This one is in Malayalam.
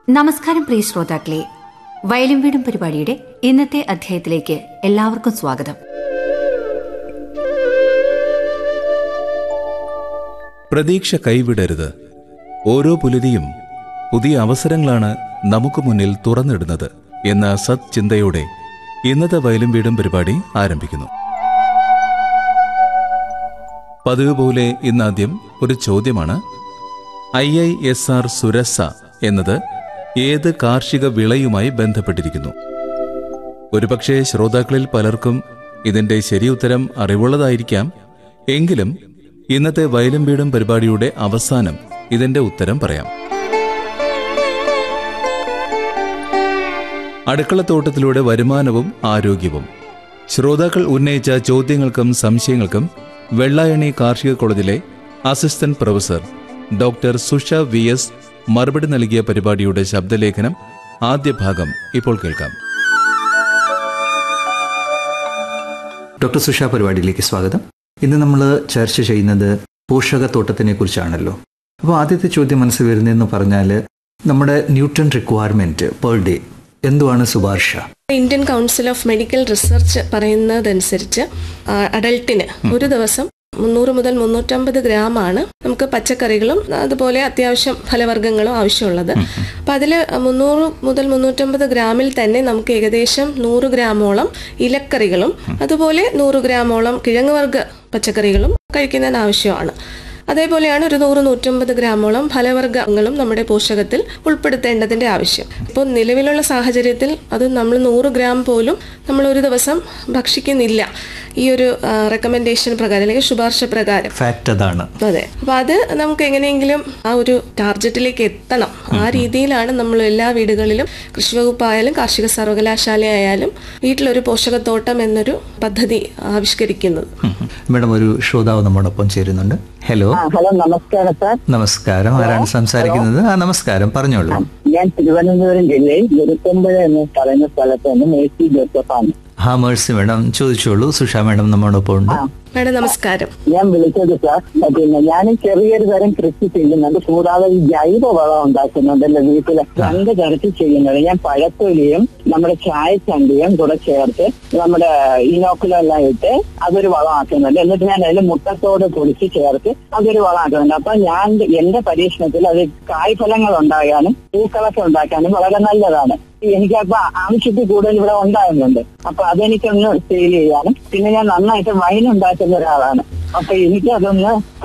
നമസ്കാരം പ്രിയ ശ്രോതാക്കളെ വയലും വീടും പരിപാടിയുടെ ഇന്നത്തെ അധ്യായത്തിലേക്ക് എല്ലാവർക്കും സ്വാഗതം പ്രതീക്ഷ കൈവിടരുത് ഓരോ പുലരിയും പുതിയ അവസരങ്ങളാണ് നമുക്ക് മുന്നിൽ തുറന്നിടുന്നത് എന്ന സത് ചിന്തയോടെ ഇന്നത്തെ വയലും വീടും പരിപാടി ആരംഭിക്കുന്നു പതിവ് പോലെ ഇന്നാദ്യം ഒരു ചോദ്യമാണ് ഐ ഐ എസ് ആർ സുരസ എന്നത് ഏത് കാർഷിക വിളയുമായി ബന്ധപ്പെട്ടിരിക്കുന്നു ഒരുപക്ഷെ ശ്രോതാക്കളിൽ പലർക്കും ഇതിന്റെ ശരിയുത്തരം അറിവുള്ളതായിരിക്കാം എങ്കിലും ഇന്നത്തെ വയലും വീടും പരിപാടിയുടെ അവസാനം ഇതിന്റെ ഉത്തരം പറയാം അടുക്കളത്തോട്ടത്തിലൂടെ വരുമാനവും ആരോഗ്യവും ശ്രോതാക്കൾ ഉന്നയിച്ച ചോദ്യങ്ങൾക്കും സംശയങ്ങൾക്കും വെള്ളായണി കാർഷിക കോളേജിലെ assistant professor doctor Susha V S മറുപടി നൽകിയ പരിപാടിയുടെ ശബ്ദലേഖനം ആദ്യ ഭാഗം ഇപ്പോൾ കേൾക്കാം ഡോക്ടർ സുഷ പരിപാടിയിലേക്ക് സ്വാഗതം ഇന്ന് നമ്മൾ ചർച്ച ചെയ്യുന്നത് പോഷകത്തോട്ടത്തിനെ കുറിച്ചാണല്ലോ അപ്പോൾ ആദ്യത്തെ ചോദ്യം മനസ്സിൽ വരുന്നതെന്ന് പറഞ്ഞാൽ നമ്മുടെ ന്യൂട്രൺ റിക്വയർമെൻറ്റ് പെർ ഡേ എന്തുവാണ് ശുപാർശ Indian council of medical research പറയുന്നതനുസരിച്ച് ആ, അഡൽട്ടിന് ഒരു ദിവസം മുന്നൂറ് മുതൽ മുന്നൂറ്റമ്പത് ഗ്രാം ആണ് നമുക്ക് പച്ചക്കറികളും അതുപോലെ അത്യാവശ്യം ഫലവർഗ്ഗങ്ങളും ആവശ്യമുള്ളത് അപ്പം അതിൽ മുന്നൂറ് മുതൽ മുന്നൂറ്റമ്പത് ഗ്രാമിൽ തന്നെ നമുക്ക് ഏകദേശം നൂറ് ഗ്രാമോളം ഇലക്കറികളും അതുപോലെ നൂറ് ഗ്രാമോളം കിഴങ്ങുവർഗ്ഗ പച്ചക്കറികളും കഴിക്കുന്നതിന് ആവശ്യമാണ് അതേപോലെയാണ് ഒരു നൂറ് നൂറ്റമ്പത് ഗ്രാമോളം ഫലവർഗ്ഗങ്ങളും നമ്മുടെ പോഷകത്തിൽ ഉൾപ്പെടുത്തേണ്ടതിന്റെ ആവശ്യം ഇപ്പോൾ നിലവിലുള്ള സാഹചര്യത്തിൽ അത് നമ്മൾ നൂറ് ഗ്രാം പോലും നമ്മൾ ഒരു ദിവസം ഭക്ഷിക്കുന്നില്ല ഈ ഒരു റെക്കമെൻഡേഷൻ പ്രകാരം അല്ലെങ്കിൽ ശുപാർശ പ്രകാരം ഫാക്റ്റ് അതാണ് അതെ അപ്പൊ അത് നമുക്ക് എങ്ങനെയെങ്കിലും ആ ഒരു ടാർജറ്റിലേക്ക് എത്തണം ആ രീതിയിലാണ് നമ്മൾ എല്ലാ വീടുകളിലും കൃഷി വകുപ്പായാലും കാർഷിക സർവകലാശാല ആയാലും വീട്ടിലൊരു പോഷകത്തോട്ടം എന്നൊരു പദ്ധതി ആവിഷ്കരിക്കുന്നത് മാഡം ഒരു ശ്രോതാവ് നമ്മോടൊപ്പം ചേരുന്നുണ്ട് ഹലോ ആ ഹലോ നമസ്കാരം സാർ നമസ്കാരം ആരാണ് സംസാരിക്കുന്നത് ആ നമസ്കാരം പറഞ്ഞോളൂ ഞാൻ തിരുവനന്തപുരം ജില്ലയിൽ ഗുരുക്കമ്പഴ എന്ന് പറയുന്ന സ്ഥലത്ത് നിന്ന് മേഴ്സി ജോസഫാണ് ഹാ മേഴ്സി മാഡം ചോദിച്ചോളൂ സുഷ മാഡം നമ്മോടൊപ്പം ഉണ്ട് മാഡം നമസ്കാരം ഞാൻ വിളിച്ചത് സാർ പിന്നെ ഞാൻ ചെറിയൊരു തരം കൃഷി ചെയ്യുന്നുണ്ട് കൂടാതെ ഈ ജൈവ വളം ഉണ്ടാക്കുന്നുണ്ടല്ലോ വീട്ടില് രണ്ട് തരത്തിൽ ചെയ്യുന്നത് ഞാൻ പഴത്തൊലിയും നമ്മുടെ ചായച്ചണ്ടിയും കൂടെ ചേർത്ത് നമ്മുടെ ഇനോക്കുലെല്ലാം ഇട്ട് അതൊരു വളമാക്കുന്നുണ്ട് എന്നിട്ട് ഞാൻ അതിൽ മുട്ടത്തോട് പൊടിച്ച് ചേർത്ത് അതൊരു വളമാക്കുന്നുണ്ട് അപ്പൊ ഞാൻ എന്റെ പരീക്ഷണത്തിൽ അത് കായ്ഫലങ്ങൾ ഉണ്ടാകാനും പൂക്കളൊക്കെ ഉണ്ടാക്കാനും വളരെ നല്ലതാണ് എനിക്കപ്പോ ആവശ്യത്തിൽ കൂടുതൽ ഇവിടെ ഉണ്ടാകുന്നുണ്ട് അപ്പൊ അതെനിക്കൊന്ന് സെയിൽ ചെയ്യാനും പിന്നെ ഞാൻ നന്നായിട്ട് വൈൻ ഉണ്ടാക്കുന്ന ഒരാളാണ് അപ്പൊ എനിക്കതൊന്ന്